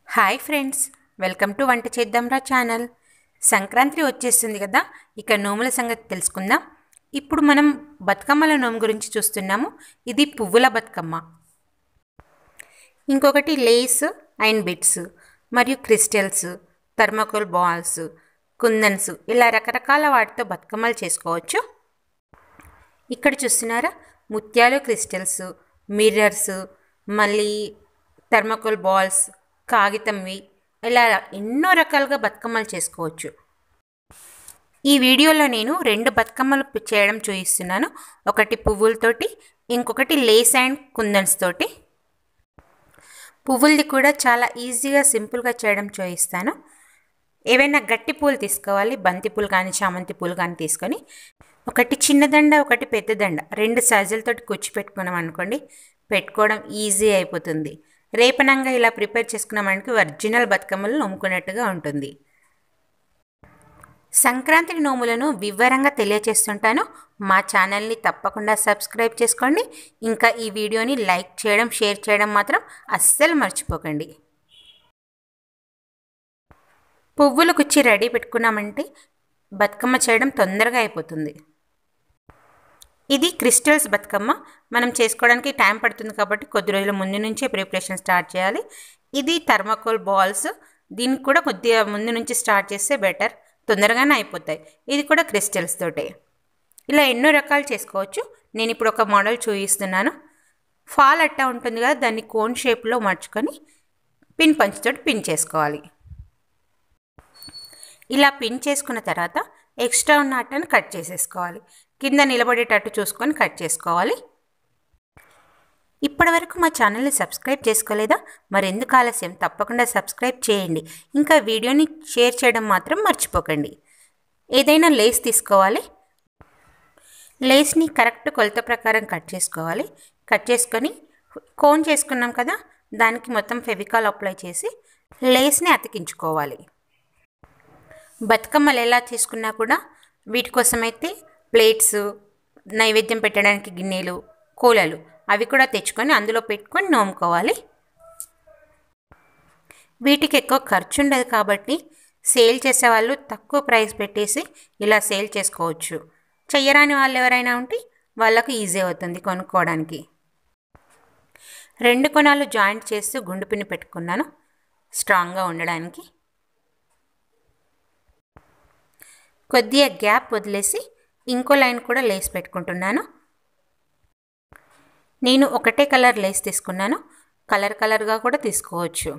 hi friends welcome to వంట చేద్దాంరా channel Sankranti వచ్చేస్తుంది కదా ఇక నోముల సంగతి తెలుసుకుందాం ఇప్పుడు మనం బతుకమ్మల నోము గురించి చూస్తున్నాము ఇది పువ్వుల బతుకమ్మ ఇంకొకటి లేస్ అండ్ బిట్స్ మరియు క్రిస్టల్స్ థర్మకోల్ బాల్స్ కుందన్స్ ఇలా రకరకాల వాటితో బతుకమ్మలు చేసుకోవచ్చు ఇక్కడ చూస్తున్నారా ముత్యాలు క్రిస్టల్స్ మిర్రర్స్ మళ్ళీ థర్మకోల్ బాల్స్ కాగితంవి ఇలా ఎన్నో రకాలుగా బతుకమ్మలు చేసుకోవచ్చు ఈ వీడియోలో నేను రెండు బతుకమ్మలు చేయడం చూపిస్తున్నాను ఒకటి పువ్వులతోటి ఇంకొకటి లేస్ అండ్ కుందన్స్ తోటి పువ్వులది కూడా చాలా ఈజీగా సింపుల్గా చేయడం చూపిస్తాను ఏవైనా గట్టి పూలు తీసుకోవాలి బంతి పూలు కానీ చామంతి పూలు కానీ తీసుకొని ఒకటి చిన్న దండ ఒకటి పెద్ద దండ రెండు సైజులతోటి కుచ్చి పెట్టుకున్నాం అనుకోండి పెట్టుకోవడం ఈజీ అయిపోతుంది రేపనంగా ఇలా ప్రిపేర్ చేసుకున్నామంటే ఒరిజినల్ బతుకమ్మలు నమ్ముకున్నట్టుగా ఉంటుంది సంక్రాంతి నోములను వివరంగా తెలియచేస్తుంటాను మా ఛానల్ని తప్పకుండా సబ్స్క్రైబ్ చేసుకోండి ఇంకా ఈ వీడియోని లైక్ చేయడం షేర్ చేయడం మాత్రం అస్సలు మర్చిపోకండి పువ్వులు కుచ్చి రెడీ పెట్టుకున్నామంటే బతుకమ్మ చేయడం తొందరగా అయిపోతుంది ఇది క్రిస్టల్స్ బతుకమ్మ మనం చేసుకోవడానికి టైం పడుతుంది కాబట్టి కొద్ది రోజుల ముందు నుంచే ప్రిపరేషన్ స్టార్ట్ చేయాలి ఇది థర్మకోల్ బాల్స్ దీనికి కూడా కొద్దిగా ముందు నుంచి స్టార్ట్ చేస్తే బెటర్ తొందరగానే అయిపోతాయి ఇది కూడా క్రిస్టల్స్ తోటే ఇలా ఎన్నో రకాలు చేసుకోవచ్చు నేను ఇప్పుడు ఒక మోడల్ చూపిస్తున్నాను ఫాల్ అట్టా ఉంటుంది కదా దాన్ని కోన్ షేప్లో మర్చుకొని పిన్ పంచుతోటి పిన్ చేసుకోవాలి ఇలా పిన్ చేసుకున్న తర్వాత ఎక్స్ట్రా ఉన్న అట్టను కట్ చేసేసుకోవాలి కింద నిలబడేటట్టు చూసుకొని కట్ చేసుకోవాలి ఇప్పటివరకు మా ఛానల్ని సబ్స్క్రైబ్ చేసుకోలేదా మరెందుకు ఆలస్యం తప్పకుండా సబ్స్క్రైబ్ చేయండి ఇంకా వీడియోని షేర్ చేయడం మాత్రం మర్చిపోకండి ఏదైనా లేస్ తీసుకోవాలి లేస్ని కరెక్ట్ కొలత ప్రకారం కట్ చేసుకోవాలి కట్ చేసుకొని కోన్ చేసుకున్నాం కదా దానికి మొత్తం ఫెవికాల్ అప్లై చేసి లేస్ని అతికించుకోవాలి బతుకమ్మలు ఎలా తీసుకున్నా కూడా వీటి కోసమైతే ప్లేట్స్ నైవేద్యం పెట్టడానికి గిన్నెలు కూలలు అవి కూడా తెచ్చుకొని అందులో పెట్టుకొని నోముకోవాలి వీటికి ఎక్కువ ఖర్చు ఉండదు కాబట్టి సేల్ చేసేవాళ్ళు తక్కువ ప్రైస్ పెట్టేసి ఇలా సేల్ చేసుకోవచ్చు చెయ్యరాని వాళ్ళు ఎవరైనా ఉంటే వాళ్ళకు ఈజీ అవుతుంది కొనుక్కోవడానికి రెండు కొనాలు జాయింట్ చేస్తూ గుండు పిన్ని పెట్టుకున్నాను స్ట్రాంగ్గా ఉండడానికి కొద్దిగా గ్యాప్ వదిలేసి ఇంకో లైన్ కూడా లేస్ పెట్టుకుంటున్నాను నేను ఒకటే కలర్ లేస్ తీసుకున్నాను కలర్ కలర్గా కూడా తీసుకోవచ్చు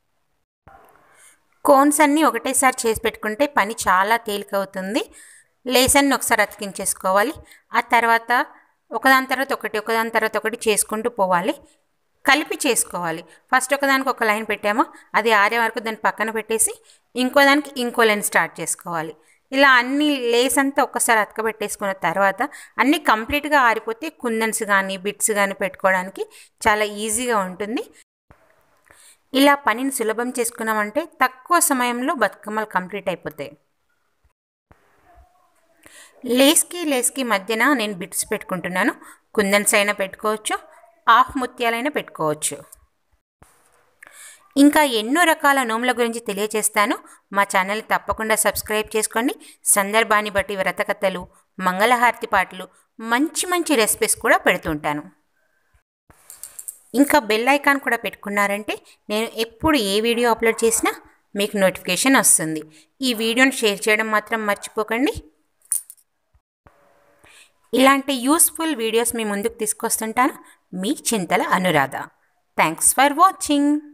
కోన్స్ అన్నీ ఒకటేసారి చేసి పెట్టుకుంటే పని చాలా తేలిక అవుతుంది లేస్ అన్ని ఒకసారి అతికించేసుకోవాలి ఆ తర్వాత ఒకదాని తర్వాత ఒకటి ఒకదాని తర్వాత ఒకటి చేసుకుంటూ పోవాలి కలిపి చేసుకోవాలి ఫస్ట్ ఒకదానికి ఒక లైన్ పెట్టామో అది ఆరే వరకు దాన్ని పక్కన పెట్టేసి ఇంకో దానికి ఇంకో లైన్ స్టార్ట్ చేసుకోవాలి ఇలా అన్ని లేస్ అంతా ఒక్కసారి అతకబెట్టేసుకున్న తర్వాత అన్నీ కంప్లీట్గా ఆరిపోతే కుందన్స్ కానీ బిట్స్ కానీ పెట్టుకోవడానికి చాలా ఈజీగా ఉంటుంది ఇలా పనిని సులభం చేసుకున్నామంటే తక్కువ సమయంలో బతుకమ్మలు కంప్లీట్ అయిపోతాయి లేస్కి లేస్కి మధ్యన నేను బిట్స్ పెట్టుకుంటున్నాను కుందన్స్ అయినా పెట్టుకోవచ్చు హాఫ్ ముత్యాలైనా పెట్టుకోవచ్చు ఇంకా ఎన్నో రకాల నోముల గురించి తెలియజేస్తాను మా ఛానల్ తప్పకుండా సబ్స్క్రైబ్ చేసుకోండి సందర్భాన్ని బట్టి వ్రతకథలు మంగళహారతి పాటలు మంచి మంచి రెసిపీస్ కూడా పెడుతుంటాను ఇంకా బెల్ ఐకాన్ కూడా పెట్టుకున్నారంటే నేను ఎప్పుడు ఏ వీడియో అప్లోడ్ చేసినా మీకు నోటిఫికేషన్ వస్తుంది ఈ వీడియోని షేర్ చేయడం మాత్రం మర్చిపోకండి ఇలాంటి యూస్ఫుల్ వీడియోస్ మీ ముందుకు తీసుకొస్తుంటాను మీ Chintala Anuradha thanks for watching